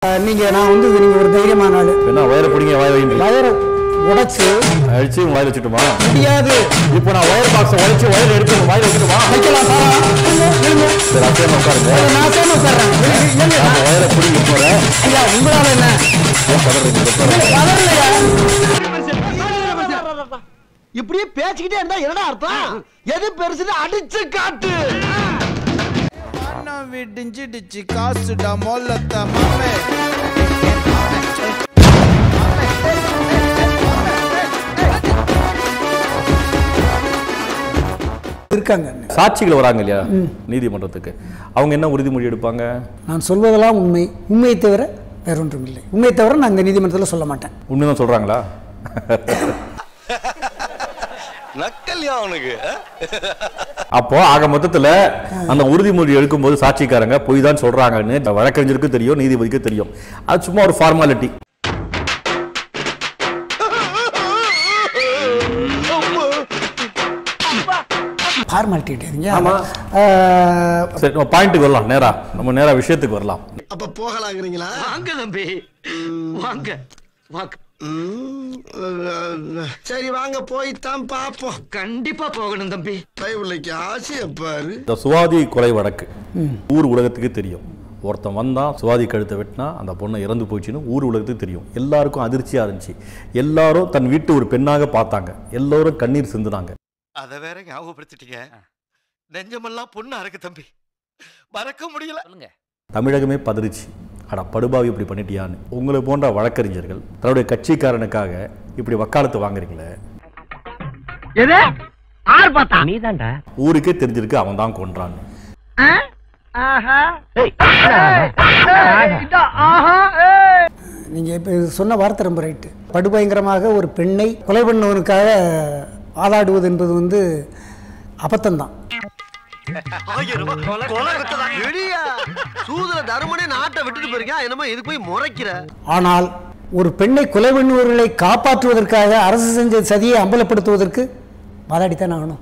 அஹ், நீங்க நான் வந்து நீங்க ஒரு தைரியமான ஆளு என்ன வயரை பிடிங்க வாய் வைங்க வயரை உடைச்சு அழிச்சு உங்க வாயில வச்சுட்டுமா முடியாது இப்போ நான் ஒயர் பாக்ஸ் உடைச்சு ஒயர் எடுத்து உங்க வாயில வச்சுட்டுமா வைக்கலாம் பாரா இருங்க சரி அப்படியே உட்காருங்க நான் சேர்ந்து உட்கார்றேன் இல்லைங்க, நான் ஒயரை பிடிங்க போறேன் ஐயா உங்களால என்ன பதறலையா இப்படியே பேசிக்கிட்டே இருந்தா என்னடா அர்த்தம் எது பெருசுன்னு அடிச்சு காட்டு பணம் விடிஞ்சிடுச்சு காசுடா மொல்லத்த மாமே இருக்காங்க சாட்சிகள் வராங்க இல்லையா நீதிமன்றத்துக்கு அவங்க என்ன உறுதிமொழி எடுப்பாங்க நான் சொல்வதெல்லாம் உண்மை உண்மையை தவிர வேற ஒன்றும் இல்லை உண்மையை தவிர நான் இந்த நீதிமன்றத்தில் சொல்ல மாட்டேன் உண்மைதான் சொல்றாங்களா நக்கல்யா அவனுக்கு அப்போ ஆக மொத்தத்துல அந்த உறுதிமொழி எடுக்கும்போது சாட்சிக்காரங்க பொய் தான் சொல்றாங்கன்னு வழக்கறிஞருக்கும் தெரியும் நீதிபதிக்கும் தெரியும் அது சும்மா ஒரு ஃபார்மாலிட்டி ஃபார்மாலிட்டி கிடையாதுங்க ஆமா. அஹ், சரி நம்ம பாயிண்ட்டுக்கு வரலாம் நேரா நம்ம நேரா விஷயத்துக்கு வரலாம் அப்ப போகலாங்கிறீங்களா வாங்க தம்பி வாங்க வாங்க ம், சரி வாங்க போய்தான் பாப்போம் கண்டிப்பா போகணும் தம்பி கைவிள்ளைக்கு ஆசைய பாரு இந்த சுவாதி கொலை வழக்கு ஊர் உலகத்துக்கு தெரியும் ஒருத்தன் வந்தான் சுவாதி கழுத்தை வெட்டினா அந்த பொண்ணை இறந்து போச்சுன்னு ஊர் உலகத்துக்கு தெரியும் எல்லாருக்கும் அதிர்ச்சியா இருந்துச்சு எல்லாரும் தன் வீட்டு ஒரு பெண்ணாக பார்த்தாங்க எல்லாரும் கண்ணீர் சிந்துனாங்க அத வேற ஞாபகப்படுத்திட்டீங்க நெஞ்சமெல்லாம் பொண்ணு அறக்கு தம்பி மறக்க முடியல தமிழகமே பதறிச்சு அட படுபாவி இப்படி பண்ணிட்டியான்னு உங்களை போன்ற வழக்கறிஞர்கள் தன்னுடைய கட்சிக்காரனுக்காக இப்படி வக்காலத்து வாங்குறீங்களே எது ஆர் பார்த்தா ஊருக்கே தெரிஞ்சிருக்கு அவன் தான் கொன்றான்னு நீங்க இப்ப இது சொன்ன வார்த்தை ரொம்ப ரைட்டு படுபயங்கரமாக ஒரு பெண்ணை கொலை பண்ணவனுக்காக வாதாடுவது என்பது வந்து அபத்தம்தான் எடியா சூதுல தருமனே நாட்டை விட்டுட்டு போயிருக்கா என்னமோ இது போய் முறைக்கிற ஆனால் ஒரு பெண்ணை கொலை பண்ணுபவர்களை காப்பாற்றுவதற்காக அரசு செஞ்ச சதியை அம்பலப்படுத்துவதற்கு வாதாடித்தான் ஆகணும்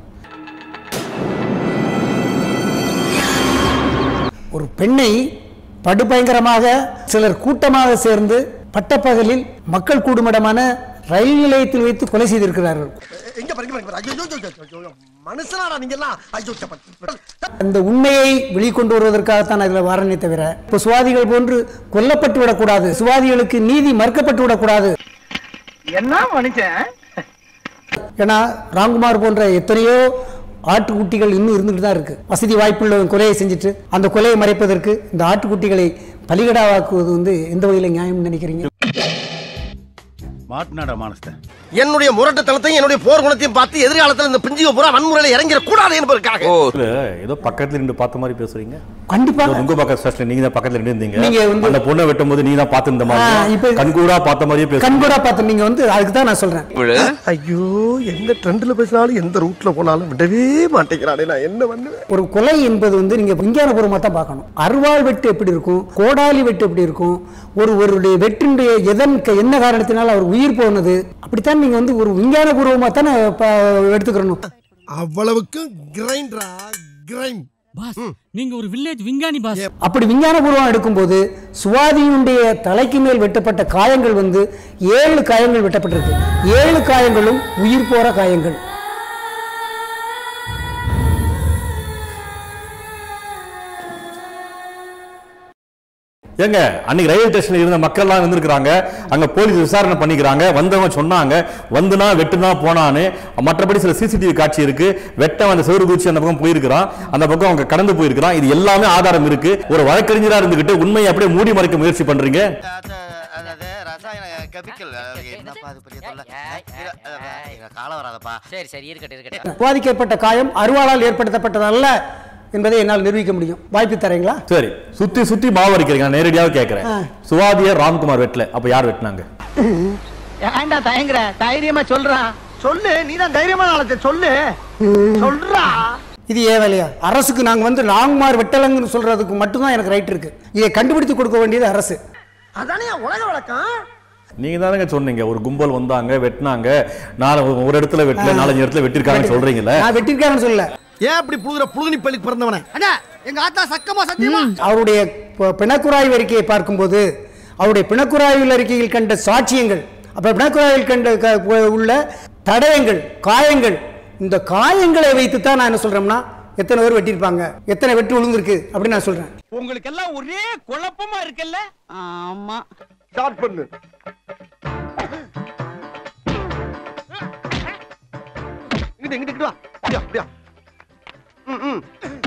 ஒரு பெண்ணை படுபயங்கரமாக சிலர் கூட்டமாக சேர்ந்து பட்டப்பகலில் மக்கள் கூடுமிடமான ரயில் நிலையத்தில் வைத்து கொலை செய்திருக்கிறார்கள் எங்க பாருங்க பாருங்க ஐயோ ஐயோ, ஐயோ, ஐயோ மனுஷனாடா நீங்க எல்லாம் ஐயோ சப்பா. அந்த உண்மையை வெளிக்கொண்டு வருவதற்காகத்தான் அதில் வாரணை தவிர இப்போ சுவாதிகள் போன்று கொல்லப்பட்டு விடக்கூடாது சுவாதிகளுக்கு நீதி மறுக்கப்பட்டு விடக்கூடாது என்ன மனுஷன் ஏன்னா ராம்குமார் போன்ற எத்தனையோ ஆட்டுக்குட்டிகள் இன்னும் இருந்துட்டு தான் இருக்கு வசதி வாய்ப்புள்ளவன் கொலையை செஞ்சுட்டு அந்த கொலையை மறைப்பதற்கு இந்த ஆட்டுக்குட்டிகளை பலிகடாவாக்குவது வந்து எந்த வகையில் நியாயம்னு நினைக்கிறீங்க மாட்டினாடா மானஸ்தன் என்னுடைய முரட்டுத்தனத்தையும் என்னுடைய போர் குணத்தையும் பார்த்து எதிர்காலத்துல இந்த பிஞ்சுக பூரா வன்முறையில இறங்கிட கூடாது என்பதற்காக இல்ல, ஏதோ பக்கத்துல நின்று பார்த்த மாதிரி பேசுறீங்க கண்டிப்பா இதோ உங்க பக்கம் ஸ்டேஷன்ல நீங்க தான் பக்கத்துல நின்று இருந்தீங்க நீங்க வந்து- அந்த பொண்ணை வெட்டும் போது நீங்க தான் பார்த்து இந்த ஆ, மாதிரி இப்ப- கண்கூடா பார்த்த மாதிரியே பேசுறீங்க கண்கூடா பார்த்து நீங்க வந்து அதுக்கு தான் நான் சொல்றேன் ஐயோ எந்த ட்ரெண்ட்ல பேசினாலும் எந்த ரூட்ல போனாலும் விடவே மாட்டேங்கிறானே நான் என்ன பண்ணுவேன் ஒரு கொலை என்பது வந்து நீங்க விஞ்ஞானபூர்வமாக தான் பார்க்கணும் அருவாள் வெட்டு எப்படி இருக்கும் கோடாலி வெட்டு எப்படி இருக்கும் ஒரு ஒருடைய வெற்றினுடைய எதன் க- என்ன காரணத்தினால் அவர் உயிர் போனது அப்படித்தான் நீங்க வந்து ஒரு விஞ்ஞானபூர்வமாக தானே ப- எடுத்துக்கிறணும் அவ்வளவுக்கு கிரைண்டரா கிரைண்ட் பாஸ் நீங்க ஒரு வில்லேஜ் விஞ்ஞானி பாஸ் அப்படி விஞ்ஞானபூர்வம் எடுக்கும்போது சுவாதியினுடைய தலைக்கு மேல் வெட்டப்பட்ட காயங்கள் வந்து ஏழு காயங்கள் வெட்டப்பட்டிருக்கு ஏழு காயங்களும் உயிர் போற காயங்கள் ஏங்க அன்னைக்கு ரயில்வே ஸ்டேஷன்ல இருந்த மக்கள் எல்லாம் இருந்திருக்காங்க அங்க போலீஸ் விசாரணை பண்ணிக்கிறாங்க வந்தவங்க சொன்னாங்க வந்துனா வெட்டுனா போனான்னு மற்றபடி சில சிசிடிவி காட்சி இருக்கு வெட்டம் அந்த செவரு குச்சி அந்த பக்கம் போயிருக்கிறான் அந்த பக்கம் அவங்க கடந்து போயிருக்கிறான் இது எல்லாமே ஆதாரம் இருக்கு ஒரு வழக்கறிஞரா இருந்துகிட்டு உண்மையை அப்படியே மூடி மறைக்க முயற்சி பண்றீங்க அதாவது ரசாயன கெமிக்கல் என்னப்பா அது பெரிய தொல்லை காலம் வராதப்பா சரி சரி இருக்கட்டும் இருக்கட்டும் சுவாதிக்கப்பட்ட காயம் அருவாளால் ஏற்படுத்தப்பட்டதல்ல என்பதை என்னால் நிரூபிக்க முடியும் வாய்ப்பு தரீங்களா சரி சுத்தி சுத்தி மாவு அரைக்கிறீங்க நான் நேரடியாக கேட்கிறேன் ஆ. சுவாதிய ராம்குமார் வெட்டல அப்ப யார் வெட்டினாங்க ஏன்டா தயங்குற தைரியமா சொல்றான் சொல்லு நீ தான் தைரியமான ஆளத்தை சொல்லு சொல்றா இது ஏன் வேலையா அரசுக்கு நாங்கள் வந்து லாங்மார் வெட்டலங்கன்னு சொல்றதுக்கு மட்டும்தான் எனக்கு ரைட் இருக்கு இதை கண்டுபிடித்து கொடுக்க வேண்டியது அரசு அதானே உலக வழக்கம் நீங்க தானங்க சொன்னீங்க ஒரு கும்பல் வந்தாங்க வெட்டினாங்க நாலு ஒரு இடத்துல வெட்டல நாலஞ்சு இடத்துல வெட்டிருக்காங்கன்னு சொல்றீங்கல்ல நான் வெட்டிருக்காருன்னு சொல்லல ஏன் இப்படி புழுகுற புழுகுனி பள்ளிக்கு பிறந்தவனே அண்ணா எங்க ஆத்தா சக்கமா சத்தியமா அவருடைய ப- பிணக்குறாய் அறிக்கையை பார்க்கும்போது அவருடைய பிணக்குறாய்வில் அறிக்கையில் கண்ட சாட்சியங்கள் அப்புறம் பிணக்குறாயில் கண்ட க- உள்ள தடயங்கள் காயங்கள் இந்த காயங்களை வைத்து தான் நான் என்ன சொல்றேன்னா எத்தனை பேர் வெட்டியிருப்பாங்க எத்தனை வெட்டு விழுந்திருக்கு அப்படின்னு நான் சொல்றேன் உங்களுக்கு எல்லாம் ஒரே குழப்பமா இருக்குல்ல ஆமா ஸ்டார்ட் பண்ணு இங்கிட்டு இங்கிட்டு இங்கிட்டு வா அப்படியா அப்படியா ம் ம்